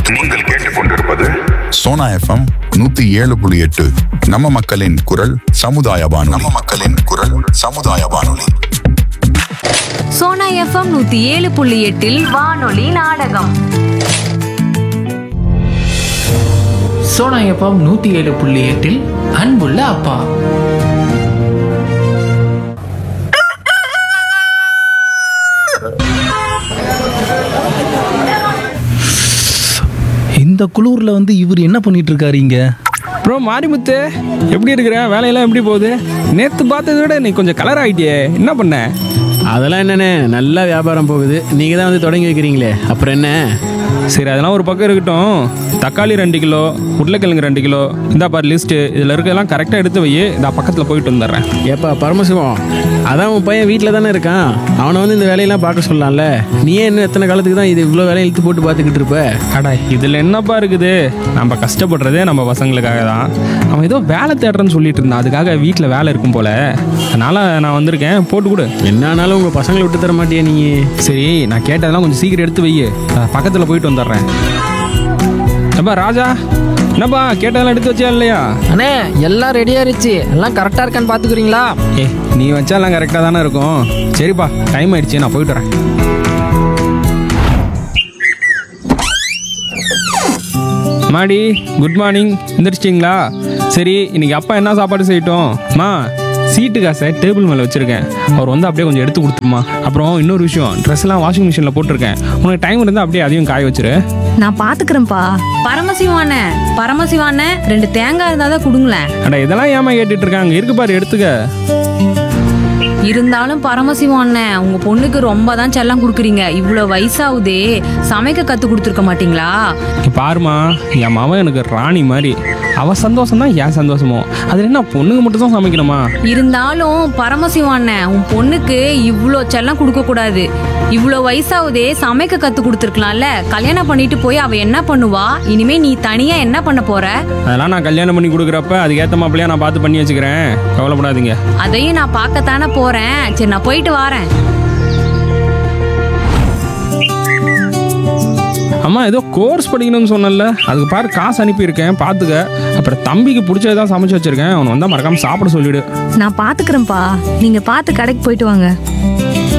நீங்கள் கேட்டுக்கொண்டிருப்பது சோனா எஃப்எம் நூத்தி ஏழு புள்ளி எட்டு நம்ம மக்களின் குரல் சமுதாய வானொலி நம்ம மக்களின் குரல் சமுதாய வானொலி சோனா எஃப்எம் நூத்தி ஏழு புள்ளி எட்டில் வானொலி நாடகம் சோனா எஃப்எம் நூற்றி ஏழு புள்ளி எட்டில் அன்புள்ள அப்பா இந்த குளூர்ல வந்து இவர் என்ன பண்ணிட்டு இருக்காரு இங்க ப்ரோ மாரிமுத்து எப்படி இருக்கிற வேலையெல்லாம் எப்படி போகுது நேற்று பார்த்ததை விட நீ கொஞ்சம் கலர் ஆகிட்டியே என்ன பண்ண அதெல்லாம் என்னண்ணே நல்லா வியாபாரம் போகுது நீங்கள் தான் வந்து தொடங்கி வைக்கிறீங்களே அப்புறம் என்ன சரி அதெல்லாம் ஒரு பக்கம் இருக்கட்டும் தக்காளி ரெண்டு கிலோ உருளைக்கிழங்கு ரெண்டு கிலோ இந்த பாரு லிஸ்ட்டு இதில் இருக்கிறதெல்லாம் கரெக்டாக எடுத்து வை இந்த பக்கத்தில் போயிட்டு வந்துடுறேன் ஏப்பா பரமசிவம் அதான் உன் பையன் வீட்டில் தானே இருக்கான் அவனை வந்து இந்த வேலையெல்லாம் பார்க்க சொல்லலாம்ல நீ ஏன் இன்னும் எத்தனை காலத்துக்கு தான் இது இவ்வளோ வேலையை இழுத்து போட்டு பார்த்துக்கிட்டு இருப்ப அடா இதில் என்னப்பா இருக்குது நம்ம கஷ்டப்படுறதே நம்ம பசங்களுக்காக தான் அவன் ஏதோ வேலை தேடுறேன்னு சொல்லிட்டு இருந்தான் அதுக்காக வீட்டில் வேலை இருக்கும் போல அதனால் நான் வந்திருக்கேன் போட்டு கொடு என்ன ஆனாலும் உங்கள் பசங்களை விட்டு தர மாட்டியா நீ சரி நான் கேட்டதெல்லாம் கொஞ்சம் சீக்கிரம் எடுத்து வை பக்கத்தில் போயிட்டு வந்துடுறேன் அப்பா ராஜா என்னப்பா கேட்டதெல்லாம் எடுத்து வச்சியா இல்லையா அண்ணே எல்லாம் ரெடியா இருந்துச்சு எல்லாம் கரெக்டா இருக்கான்னு பாத்துக்கிறீங்களா ஏ நீ வச்சா எல்லாம் கரெக்டாக தானே இருக்கும் சரிப்பா டைம் ஆயிடுச்சு நான் போயிட்டு வரேன் மாடி குட் மார்னிங் எந்திரிச்சிட்டிங்களா சரி இன்னைக்கு அப்பா என்ன சாப்பாடு செய்யட்டும் மா சீட்டு காசை டேபிள் மேலே வச்சுருக்கேன் அவர் வந்து அப்படியே கொஞ்சம் எடுத்து கொடுத்துருமா அப்புறம் இன்னொரு விஷயம் ட்ரெஸ்லாம் வாஷிங் மிஷினில் போட்டிருக்கேன் உனக்கு டைம் இருந்தால் அப்படியே அதையும் காய வச்சிரு நான் பாத்துக்கிறேன்ப்பா பரமசிவான பரமசிவான ரெண்டு தேங்காய் இருந்தாதான் கொடுங்களேன் அட இதெல்லாம் ஏமா கேட்டுட்டு இருக்காங்க இருக்கு பாரு எடுத்துக்க இருந்தாலும் பரமசிவான உங்க பொண்ணுக்கு ரொம்ப தான் செல்லம் கொடுக்குறீங்க இவ்வளவு வயசாகுதே சமைக்க கத்து கொடுத்துருக்க மாட்டீங்களா இங்க பாருமா என் மவன் எனக்கு ராணி மாதிரி அவ சந்தோஷம் தான் என் சந்தோஷமோ அது என்ன பொண்ணுங்க மட்டும் தான் சமைக்கணுமா இருந்தாலும் பரமசிவான உன் பொண்ணுக்கு இவ்வளோ செல்லம் கொடுக்க கூடாது இவ்வளோ வயசாகுதே சமைக்க கத்து கொடுத்துருக்கலாம்ல கல்யாணம் பண்ணிட்டு போய் அவ என்ன பண்ணுவா இனிமே நீ தனியா என்ன பண்ண போற அதெல்லாம் நான் கல்யாணம் பண்ணி கொடுக்குறப்ப அதுக்கேற்ற மாப்பிள்ளையா நான் பார்த்து பண்ணி வச்சுக்கிறேன் கவலைப்படாதீங்க அதையும் நான் பார்க்கத்தானே போறேன் சரி நான் போயிட்டு வரேன் அம்மா ஏதோ கோர்ஸ் படிக்கணும்னு சொன்னல அதுக்கு பாரு காசு அனுப்பியிருக்கேன் பார்த்துக்க அப்புறம் தம்பிக்கு பிடிச்சதான் சமைச்சு வச்சிருக்கேன் அவனை வந்தால் மறக்காம சாப்பிட சொல்லிடு நான் பாத்துக்கிறேன்ப்பா நீங்க பார்த்து கடைக்கு போயிட்டு வாங்க